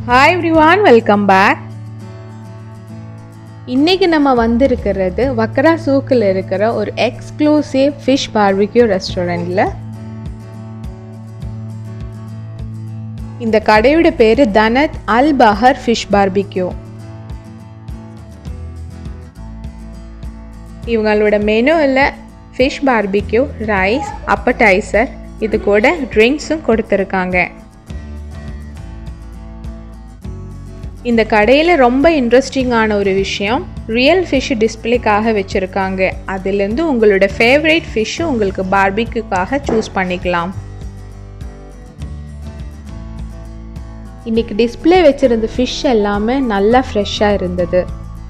Hi everyone welcome back இன்னைக்கு நம்ம வந்திருக்கிறது வக்கரா சூக்கில் இருக்கிற ஒரு எக்ஸ்க்ளூசிவ் ஃபிஷ் பார்பிக்யூ ரெஸ்டாரண்ட்டில் இந்த கடையோட பேர் தனத் அல் பஹர் ஃபிஷ் பார்பிக்யூ இவங்களோட மெனுவில் ஃபிஷ் பார்பிக்யூ ரைஸ் அப்படைசர் இது கூட ட்ரிங்க்ஸும் கொடுத்துருக்காங்க இந்த கடையில் ரொம்ப இன்ட்ரெஸ்டிங்கான ஒரு விஷயம் ரியல் ஃபிஷ் டிஸ்பிளேக்காக வச்சுருக்காங்க அதுலேருந்து உங்களோட ஃபேவரேட் ஃபிஷ்ஷு உங்களுக்கு பார்பிக்குக்காக சூஸ் பண்ணிக்கலாம் இன்றைக்கி டிஸ்பிளே வச்சுருந்த ஃபிஷ் எல்லாமே நல்லா ஃப்ரெஷ்ஷாக இருந்தது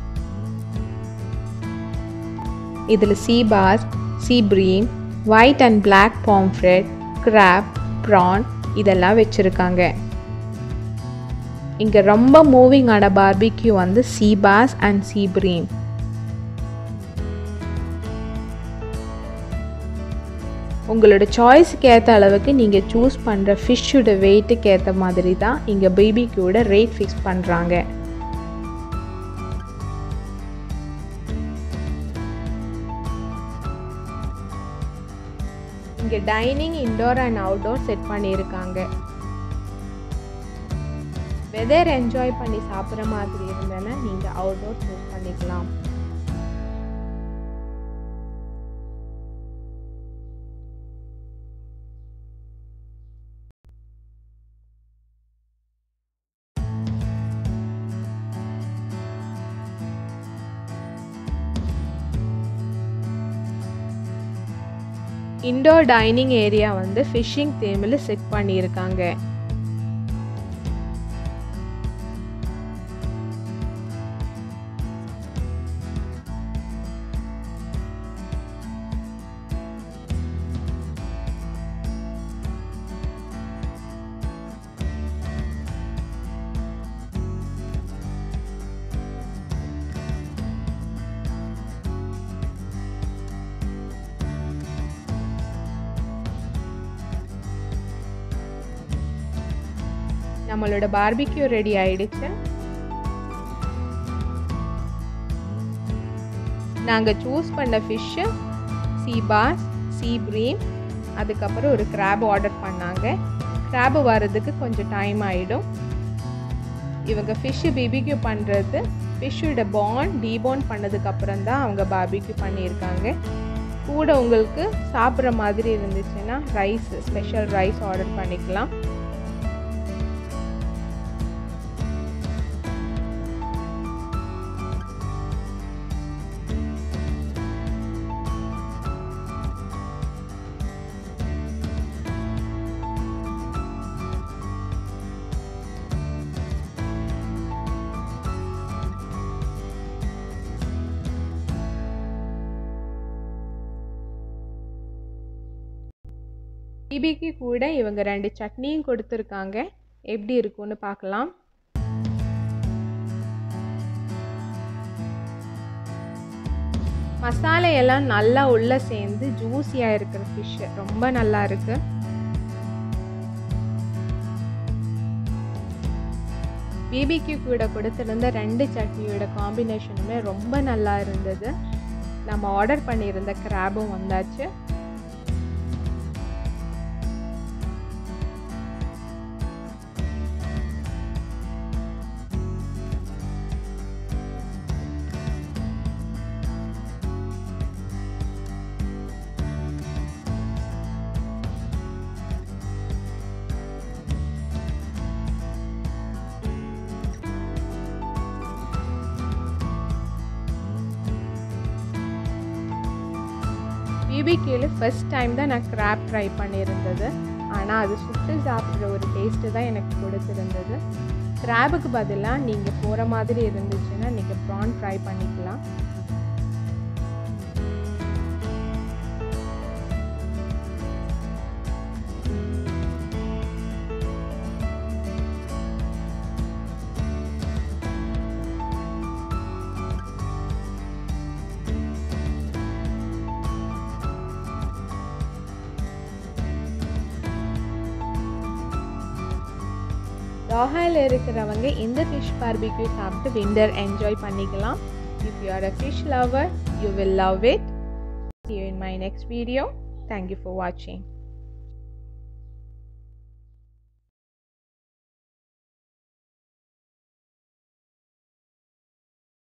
இதில் sea bass sea bream white and black pomfret crab prawn இதெல்லாம் வச்சுருக்காங்க இங்கே ரொம்ப மூவிங் ஆன பார்பிக்யூ வந்து சீ பாஸ் அண்ட் சீ ப்ரீம் உங்களோட சாய்ஸுக்கு ஏற்ற அளவுக்கு நீங்கள் சூஸ் பண்ணுற ஃபிஷ்ஷோட வெயிட்டுக்கு ஏற்ற மாதிரி தான் இங்கே பேபிக்யூட ரேட் ஃபிக்ஸ் பண்ணுறாங்க இங்கே dining indoor and outdoor set பண்ணியிருக்காங்க வெதர் என்ஜாய் பண்ணி சாப்பிட்ற மாதிரி இருந்தேன்னா நீங்கள் அவுட்டோர் சூஸ் பண்ணிக்கலாம் இண்டோர் டைனிங் ஏரியா வந்து ஃபிஷ்ஷிங் தேமில் செட் பண்ணியிருக்காங்க நம்மளோட பார்பிக்யூ ரெடி ஆயிடுச்சு நாங்கள் சூஸ் பண்ண ஃபிஷ்ஷு சீ பாஸ் சீ ப்ரீம் அதுக்கப்புறம் ஒரு கிராப் ஆர்டர் பண்ணாங்க கிராப் வர்றதுக்கு கொஞ்சம் டைம் ஆகிடும் இவங்க ஃபிஷ்ஷு பிபிக்யூ பண்ணுறது ஃபிஷ்ஷோட பான் டீபோன் பண்ணதுக்கப்புறம் தான் அவங்க பார்பிக்யூ பண்ணியிருக்காங்க கூட உங்களுக்கு சாப்பிட்ற மாதிரி இருந்துச்சுன்னா ரைஸ் ஸ்பெஷல் ரைஸ் ஆர்டர் பண்ணிக்கலாம் பிபிக்கு கூட இவங்க ரெண்டு சட்னியும் கொடுத்துருக்காங்க எப்படி இருக்கும்னு பார்க்கலாம் மசாலா எல்லாம் நல்லா உள்ளே சேர்ந்து ஜூஸியாக இருக்கிற ஃபிஷ்ஷு ரொம்ப நல்லா இருக்கு பிபிக்கு கூட கொடுத்துருந்த ரெண்டு சட்னியோட காம்பினேஷனுமே ரொம்ப நல்லா இருந்தது நம்ம ஆர்டர் பண்ணியிருந்த கிராபும் வந்தாச்சு பிபிக்யூல ஃபஸ்ட் டைம் தான் நான் கிராப் ட்ரை பண்ணியிருந்தது ஆனால் அது சுட்டு சாப்பிட்ற ஒரு டேஸ்ட்டு தான் எனக்கு கொடுத்துருந்தது கிராபுக்கு பதிலாக நீங்கள் போகிற மாதிரி இருந்துச்சுன்னா நீங்கள் ப்ரான் ட்ரை பண்ணிக்கலாம் டாஹாயில் இருக்கிறவங்க இந்த ஃபிஷ் பார்பிக்யூ சாப்பிட்டு விண்டர் என்ஜாய் பண்ணிக்கலாம் if you are a fish lover you will love it See you in my next video. Thank you for watching.